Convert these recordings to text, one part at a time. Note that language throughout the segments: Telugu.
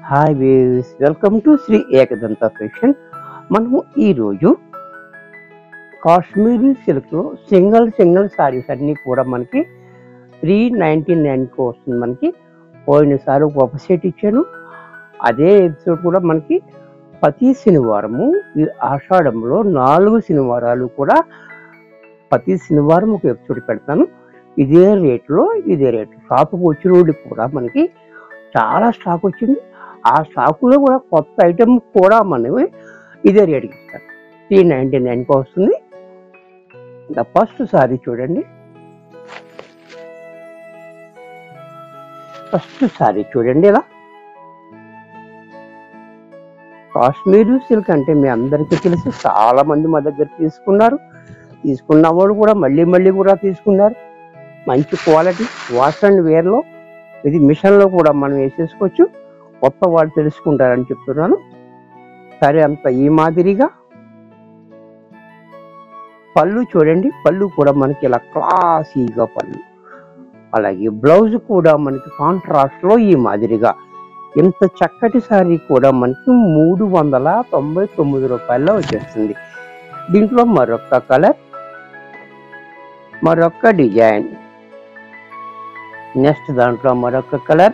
హాయ్ వేవ్స్ welcome to Sri Ekadanta fashion మనము ఈరోజు కాశ్మీరీ సిల్క్లో సింగిల్ సింగిల్ శారీస్ అన్నీ కూడా మనకి త్రీ నైంటీ నైన్కి వస్తుంది మనకి పోయినసారి ఒక సెట్ ఇచ్చాను అదే ఎపిసోడ్ కూడా మనకి ప్రతి శనివారము ఈ ఆషాఢంలో నాలుగు శనివారాలు కూడా ప్రతి శనివారం ఒక ఎపిసోడ్ పెడతాను ఇదే రేట్లో ఇదే రేట్ షాప్కి వచ్చిన వాడికి కూడా మనకి చాలా స్టాక్ వచ్చింది ఆ స్టాకులో కూడా కొత్త ఐటమ్ కూడా మనవి ఇదే రేట్కి ఇస్తారు త్రీ నైంటీ నైన్కి వస్తుంది ద ఫస్ట్ సారీ చూడండి ఫస్ట్ సారీ చూడండి ఇలా కాశ్మీర్ సిల్క్ అంటే మీ అందరికీ తెలుసు చాలా మంది మా దగ్గర తీసుకున్నారు తీసుకున్న వాళ్ళు కూడా మళ్ళీ మళ్ళీ కూడా తీసుకున్నారు మంచి క్వాలిటీ వాష్ అండ్ వేర్లో ఇది మిషన్లో కూడా మనం వేసేసుకోవచ్చు కొత్త వాళ్ళు తెలుసుకుంటారని చెప్తున్నాను సరే అంత ఈ మాదిరిగా పళ్ళు చూడండి పళ్ళు కూడా మనకి ఇలా క్లాసీగా పళ్ళు అలాగే బ్లౌజ్ కూడా మనకి కాంట్రాస్ట్ లో ఈ మాదిరిగా ఇంత చక్కటి సారీ కూడా మనకి మూడు వందల తొంభై తొమ్మిది రూపాయల్లో వచ్చేస్తుంది దీంట్లో మరొక కలర్ మరొక డిజైన్ నెక్స్ట్ దాంట్లో మరొక కలర్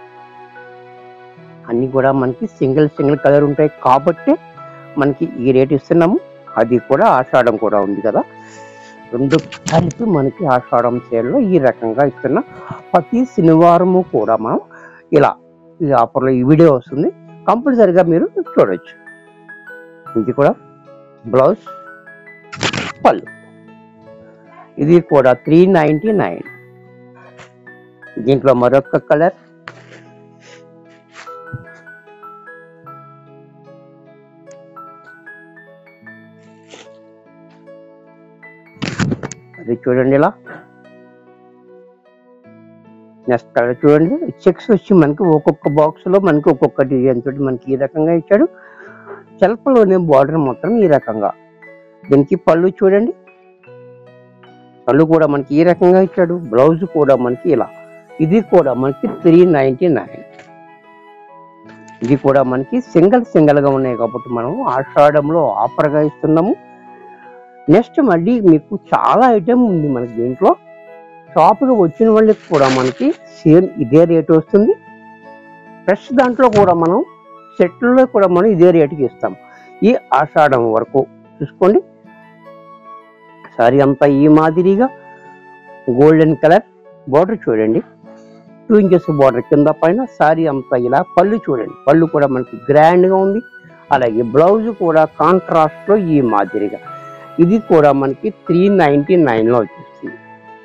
అన్ని కూడా మనకి సింగిల్ సింగిల్ కలర్ ఉంటాయి కాబట్టి మనకి ఈ రేట్ ఇస్తున్నాము అది కూడా ఆషాఢం కూడా ఉంది కదా రెండు కలిపి మనకి ఆషాఢం సేల్లో ఈ రకంగా ఇస్తున్న ప్రతి శనివారము కూడా మనం ఇలా ఈ ఆఫర్లో ఈ వీడియో వస్తుంది కంపల్సరిగా మీరు చూడొచ్చు ఇది కూడా బ్లౌజ్ పళ్ళు ఇది కూడా త్రీ నైంటీ నైన్ దీంట్లో మరొక కలర్ అది చూడండి ఇలా నెక్స్ట్ కలర్ చూడండి చెక్స్ వచ్చి మనకి ఒక్కొక్క బాక్స్ లో మనకి ఒక్కొక్క డిజైన్ తోటి మనకి ఈ రకంగా ఇచ్చాడు సెల్ఫ్లోనే బార్డర్ మొత్తం ఈ రకంగా దీనికి పళ్ళు చూడండి పళ్ళు కూడా మనకి ఈ రకంగా ఇచ్చాడు బ్లౌజ్ కూడా మనకి ఇలా ఇది కూడా మనకి త్రీ నైంటీ నైన్ ఇది కూడా మనకి సింగిల్ సింగిల్ గా ఉన్నాయి కాబట్టి మనం ఆషాఢంలో ఆఫర్ గా ఇస్తున్నాము నెక్స్ట్ మళ్ళీ మీకు చాలా ఐటమ్ ఉంది మనకి దీంట్లో షాప్కి వచ్చిన వాళ్ళకి కూడా మనకి సేమ్ ఇదే రేట్ వస్తుంది ఫ్రెష్ దాంట్లో కూడా మనం సెట్లో కూడా మనం ఇదే రేటుకి ఇస్తాం ఈ ఆషాఢం వరకు చూసుకోండి సారీ అంతా ఈ మాదిరిగా గోల్డెన్ కలర్ బార్డర్ చూడండి టూ ఇంచెస్ బార్డర్ కింద పైన సారీ అంతా ఇలా పళ్ళు చూడండి పళ్ళు కూడా మనకి grand గా ఉంది అలాగే బ్లౌజ్ కూడా కాంట్రాస్ట్ లో ఈ మాదిరిగా ఇది కూడా మనకి త్రీ నైన్టీ నైన్ లో వచ్చేస్తుంది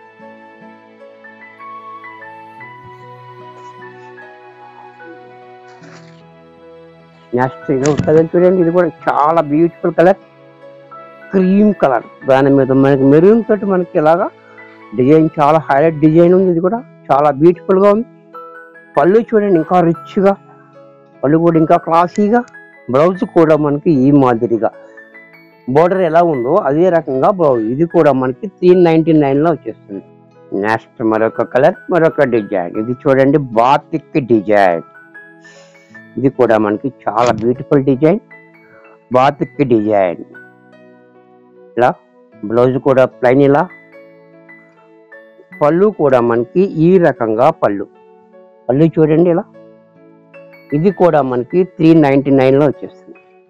నెక్స్ట్ ఇది కలర్ చూడండి ఇది కూడా చాలా బ్యూటిఫుల్ కలర్ క్రీమ్ కలర్ దాని మీద మనకి మెరూన్ తోటి మనకి ఇలాగా డిజైన్ చాలా హైలైట్ డిజైన్ ఉంది ఇది కూడా చాలా బ్యూటిఫుల్ గా ఉంది పళ్ళు చూడండి ఇంకా రిచ్ గా పళ్ళు కూడా ఇంకా క్లాసీగా బ్లౌజ్ కూడా మనకి ఈ మాదిరిగా బోర్డర్ ఎలా ఉందో అదే రకంగా బ్లౌజ్ ఇది కూడా మనకి త్రీ నైన్టీ నైన్ లో వచ్చేస్తుంది నెక్స్ట్ మరొక కలర్ మరొక డిజైన్ ఇది చూడండి బాతిక్ డిజైన్ ఇది కూడా మనకి చాలా బ్యూటిఫుల్ డిజైన్ బాతిక్ డిజైన్ ఇలా బ్లౌజ్ కూడా ప్లైన్ ఇలా పళ్ళు కూడా మనకి ఈ రకంగా పళ్ళు పళ్ళు చూడండి ఇలా ఇది కూడా మనకి త్రీ నైన్టీ నైన్ లో వచ్చేస్తుంది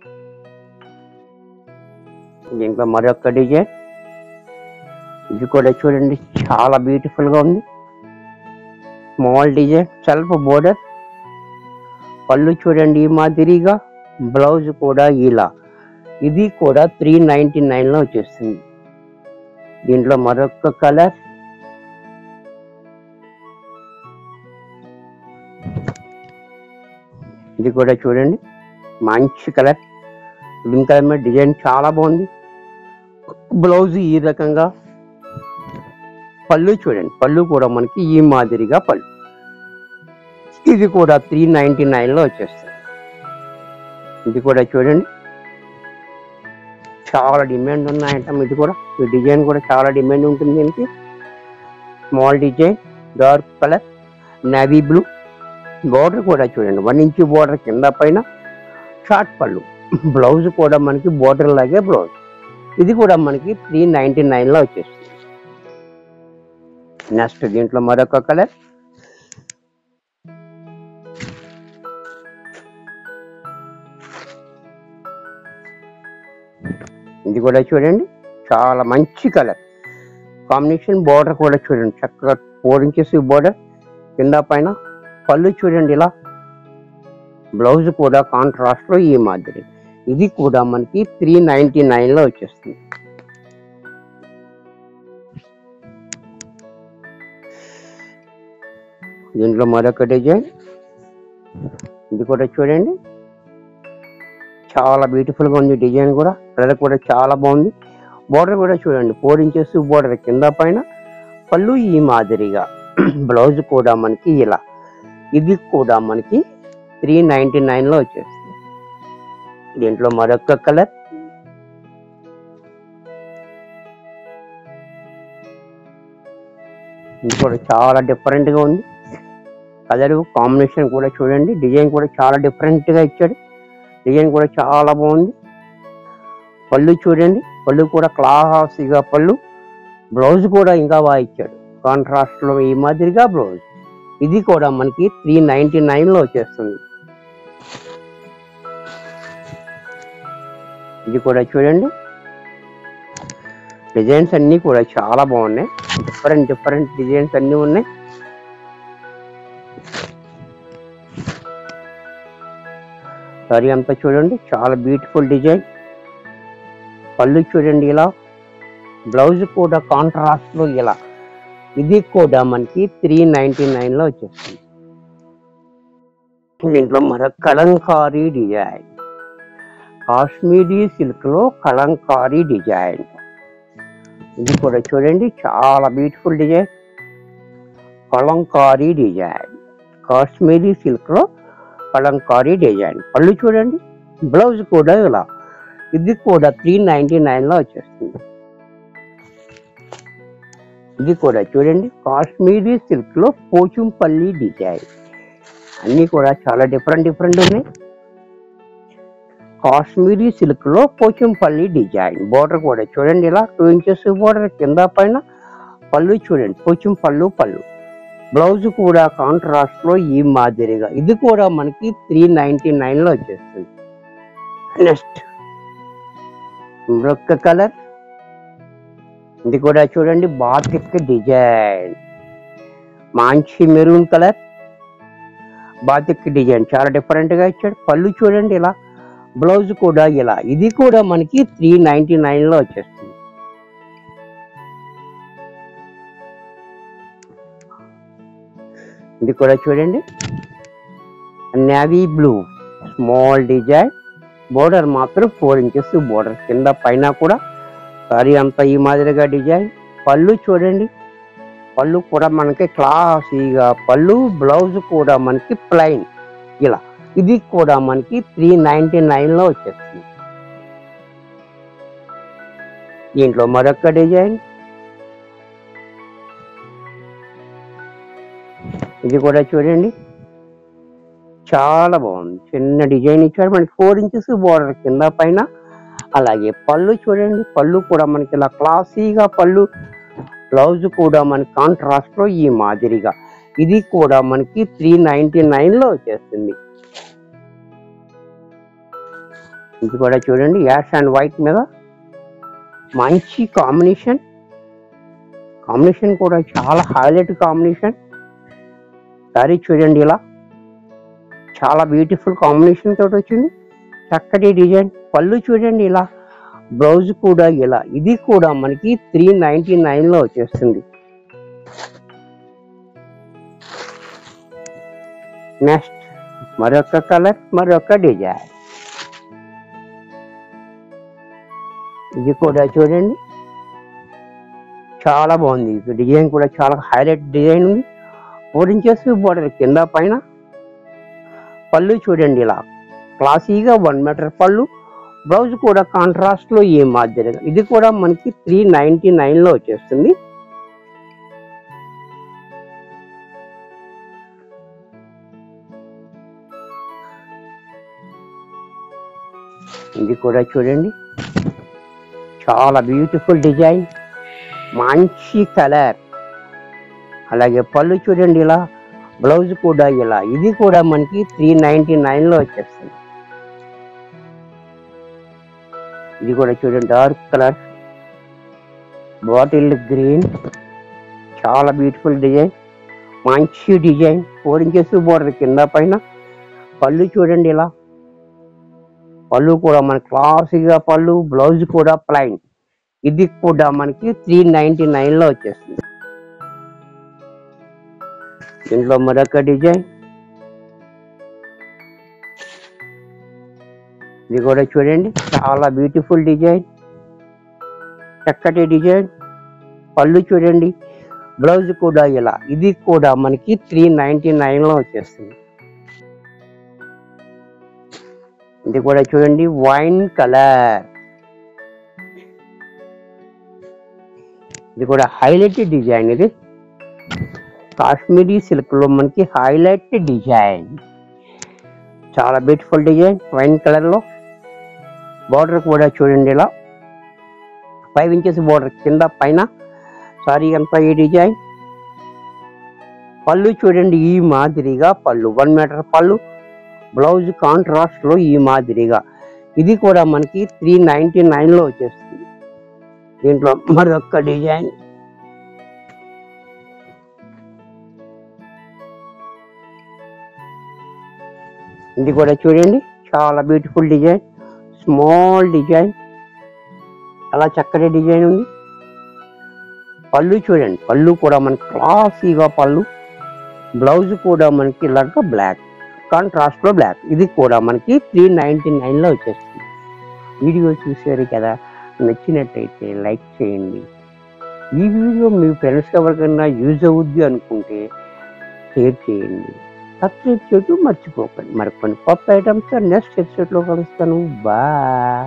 దీంట్లో మరొక డిజైన్ ఇది కూడా చూడండి చాలా బ్యూటిఫుల్ గా ఉంది స్మాల్ డిజైన్ సెల్ఫ్ బోర్డర్ పళ్ళు చూడండి ఈ మాదిరిగా బ్లౌజ్ కూడా ఇలా ఇది కూడా త్రీ నైన్టీ నైన్ లో వచ్చేస్తుంది దీంట్లో మరొక కలర్ ఇది కూడా చూడండి మంచి కలర్ గ్రీన్ కలర్ మీద డిజైన్ చాలా బాగుంది బ్లౌజ్ ఈ రకంగా పళ్ళు చూడండి పళ్ళు కూడా మనకి ఈ మాదిరిగా పళ్ళు ఇది కూడా త్రీ నైన్టీ నైన్ లో వచ్చేస్తుంది ఇది కూడా చూడండి చాలా డిమాండ్ ఉన్న ఐటమ్ ఇది కూడా ఈ డిజైన్ కూడా చాలా డిమాండ్ ఉంటుంది దీనికి small design dark colour navy blue border కూడా చూడండి వన్ ఇంచ్ బోర్డర్ కింద పైన షార్ట్ పళ్ళు బ్లౌజ్ కూడా మనకి బోర్డర్ లాగే బ్లౌజ్ ఇది కూడా మనకి త్రీ నైన్టీ నైన్లో వచ్చేస్తుంది నెక్స్ట్ దీంట్లో మరొక కలర్ ఇది కూడా చూడండి చాలా మంచి కలర్ కాంబినేషన్ బోర్డర్ కూడా చూడండి చక్కగా ఫోర్ ఇంచెస్ బోర్డర్ కింద పైన పళ్ళు చూడండి ఇలా బ్లౌజ్ కూడా కాంట్రాస్ట్ లో ఈ మాదిరి ఇది కూడా మనకి త్రీ నైన్టీ నైన్ లో వచ్చేస్తుంది దీంట్లో మరొక డిజైన్ ఇది కూడా చూడండి చాలా బ్యూటిఫుల్ గా ఉంది డిజైన్ కూడా కలర్ కూడా చాలా బాగుంది బోర్డర్ కూడా చూడండి ఫోర్ ఇంచెస్ బోర్డర్ కింద పైన పళ్ళు ఈ మాదిరిగా బ్లౌజ్ కూడా మనకి ఇలా ఇది కూడా మనకి త్రీ నైన్టీ నైన్ లో వచ్చేస్తుంది దీంట్లో మరొక కలర్ ఇది కూడా చాలా డిఫరెంట్ గా ఉంది కలర్ కాంబినేషన్ కూడా చూడండి డిజైన్ కూడా చాలా డిఫరెంట్ గా ఇచ్చాడు డిజైన్ కూడా చాలా బాగుంది పళ్ళు చూడండి పళ్ళు కూడా క్లాసీగా పళ్ళు బ్లౌజ్ కూడా ఇంకా బాగా ఇచ్చాడు కాంట్రాస్ట్ లో ఈ మాదిరిగా బ్లౌజ్ ఇది కూడా మనకి త్రీ నైన్టీ నైన్ లో వచ్చేస్తుంది ఇది కూడా చూడండి డిజైన్స్ అన్ని కూడా చాలా బాగున్నాయి డిఫరెంట్ డిఫరెంట్ డిజైన్స్ అన్ని ఉన్నాయి సారీ అంతా చూడండి చాలా బ్యూటిఫుల్ డిజైన్ పళ్ళు చూడండి ఇలా బ్లౌజ్ కూడా కాంట్రాస్ట్ లో ఇలా ఇది కూడా మనకి త్రీ నైన్టీ నైన్ లో వచ్చేస్తుంది దీంట్లో మరొక కలంకారీ డిజైన్ కాశ్మీరీ సిల్క్ లో కలంకారీ డిజైన్ ఇది కూడా చూడండి చాలా beautiful design kalamkari design Kashmiri silk లో కలంకారీ డిజైన్ పళ్ళు చూడండి బ్లౌజ్ కూడా ఇలా ఇది కూడా త్రీ నైన్టీ నైన్ లో వచ్చేస్తుంది ఇది కూడా చూడండి కాశ్మీరీ సిల్క్ లో పోచంపల్లి డిజైన్ అన్ని కూడా చాలా డిఫరెంట్ డిఫరెంట్ ఉన్నాయి కాశ్మీరీ సిల్క్ లో పోచంపల్లి డిజైన్ బోర్డర్ కూడా చూడండి ఇలా టూ ఇంచెస్ బోర్డర్ కింద పైన పళ్ళు చూడండి పోచం పళ్ళు పళ్ళు బ్లౌజ్ కూడా కాంట్రాస్ట్ లో ఈ మాదిరిగా ఇది కూడా మనకి త్రీ నైన్టీ నైన్ లో వచ్చేస్తుంది నెక్స్ట్ మరొక కలర్ ఇది కూడా చూడండి బాతిక్ డిజైన్ మంచి మెరూన్ కలర్ బాతిక్ డిజైన్ చాలా డిఫరెంట్ గా ఇచ్చాడు పళ్ళు చూడండి ఇలా బ్లౌజ్ కూడా ఇలా ఇది కూడా మనకి త్రీ నైన్టీ నైన్ లో వచ్చేస్తుంది ఇది కూడా చూడండి navy blue small design border మాత్రం ఫోర్ ఇంచెస్ బోర్డర్ కింద పైన కూడా సారీ అంతా ఈ మాదిరిగా డిజైన్ పళ్ళు చూడండి పళ్ళు కూడా మనకి క్లాసీగా పళ్ళు బ్లౌజ్ కూడా మనకి ప్లైన్ ఇలా ఇది కూడా మనకి త్రీ నైన్టీ నైన్ లో వచ్చేస్తుంది దీంట్లో మరొక డిజైన్ ఇది కూడా చూడండి చాలా బాగుంది చిన్న డిజైన్ ఇచ్చాడు మనకి ఫోర్ ఇంచెస్ బోర్డర్ కింద పైన అలాగే పళ్ళు చూడండి పళ్ళు కూడా మనకి ఇలా క్లాసీగా పళ్ళు బ్లౌజ్ కూడా మనకి కాంట్రాస్ట్ లో ఈ మాదిరిగా ఇది కూడా మనకి త్రీ నైన్టీ నైన్ లో వచ్చేస్తుంది ఇది కూడా చూడండి యాష్ అండ్ వైట్ మీద మంచి కాంబినేషన్ కాంబినేషన్ కూడా చాలా హైలైట్ కాంబినేషన్ సారీ చూడండి ఇలా చాలా బ్యూటిఫుల్ కాంబినేషన్ తోటి వచ్చింది చక్కటి డిజైన్ పళ్ళు చూడండి ఇలా బ్లౌజ్ కూడా ఇలా ఇది కూడా మనకి త్రీ నైన్టీ నైన్ లో వచ్చేస్తుంది నెక్స్ట్ మరొక కలర్ మరొక డిజైన్ ఇది కూడా చూడండి చాలా బాగుంది ఇది డిజైన్ కూడా చాలా హైలైట్ డిజైన్ ఉంది ఫోర్ ఇంచెస్ బోర్డర్ కింద పైన పళ్ళు చూడండి ఇలా క్లాసీగా వన్ మీటర్ పళ్ళు బ్లౌజ్ కూడా కాంట్రాస్ట్ లో ఏ మాదిరిగా ఇది కూడా మనకి త్రీ నైన్టీ నైన్ లో వచ్చేస్తుంది ఇది కూడా చూడండి చాలా బ్యూటిఫుల్ డిజైన్ మంచి కలర్ అలాగే పళ్ళు చూడండి ఇలా బ్లౌజ్ కూడా ఇలా ఇది కూడా మనకి త్రీ నైన్టీ నైన్లో వచ్చేస్తుంది ఇది కూడా చూడండి డార్క్ కలర్ బాటిల్ గ్రీన్ చాలా బ్యూటిఫుల్ డిజైన్ మంచి డిజైన్ ఫోర్ ఇంచెస్ బోర్డర్ కింద పైన పళ్ళు చూడండి ఇలా పళ్ళు కూడా మన క్లాసీగా పళ్ళు బ్లౌజ్ కూడా ప్లైన్ ఇది కూడా మనకి త్రీ నైన్టీ నైన్లో వచ్చేస్తుంది దీంట్లో మరొక డిజైన్ ఇది కూడా చూడండి చాలా బ్యూటిఫుల్ డిజైన్ చక్కటి డిజైన్ పళ్ళు చూడండి బ్లౌజ్ కూడా ఇలా ఇది కూడా మనకి త్రీ నైన్టీ నైన్లో వచ్చేస్తుంది ఇది కూడా చూడండి వైన్ కలర్ ఇది కూడా హైలైట్ డిజైన్ ఇది కాశ్మీరీ సిల్క్ లో మనకి హైలైట్ డిజైన్ చాలా బ్యూటిఫుల్ డిజైన్ వైన్ కలర్ లో బార్డర్ కూడా చూడండి ఇలా ఫైవ్ ఇంచెస్ బార్డర్ కింద పైన సారీ అంతా ఈ డిజైన్ పళ్ళు చూడండి ఈ మాదిరిగా పళ్ళు వన్ మీటర్ పళ్ళు బ్లౌజ్ కాంట్రాస్ట్ లో ఈ మాదిరిగా ఇది కూడా మనకి త్రీ నైన్టీ నైన్ లో వచ్చేస్తుంది దీంట్లో మరొక డిజైన్ ఇది కూడా చూడండి చాలా బ్యూటిఫుల్ డిజైన్ స్మాల్ డిజైన్ చాలా చక్కటి డిజైన్ ఉంది పళ్ళు చూడండి పళ్ళు కూడా మనకి క్లాసీగా పళ్ళు బ్లౌజ్ కూడా మనకి ఇలాగ బ్లాక్ కాంట్రాస్ట్ లో బ్లాక్ ఇది కూడా మనకి త్రీ నైన్టీ నైన్ లో వచ్చేస్తుంది వీడియో చూసారు కదా నచ్చినట్టయితే లైక్ చేయండి ఈ వీడియో మీ ఫ్రెండ్స్ ఎవరికైనా యూజ్ అవుద్ది అనుకుంటే షేర్ చేయండి సబ్స్క్రైబ్ చేయటం మర్చిపోకండి మరి కొన్ని కొత్త ఐటమ్స్ నెక్స్ట్ ఎపిసోడ్లో కలుస్తాను బాయ్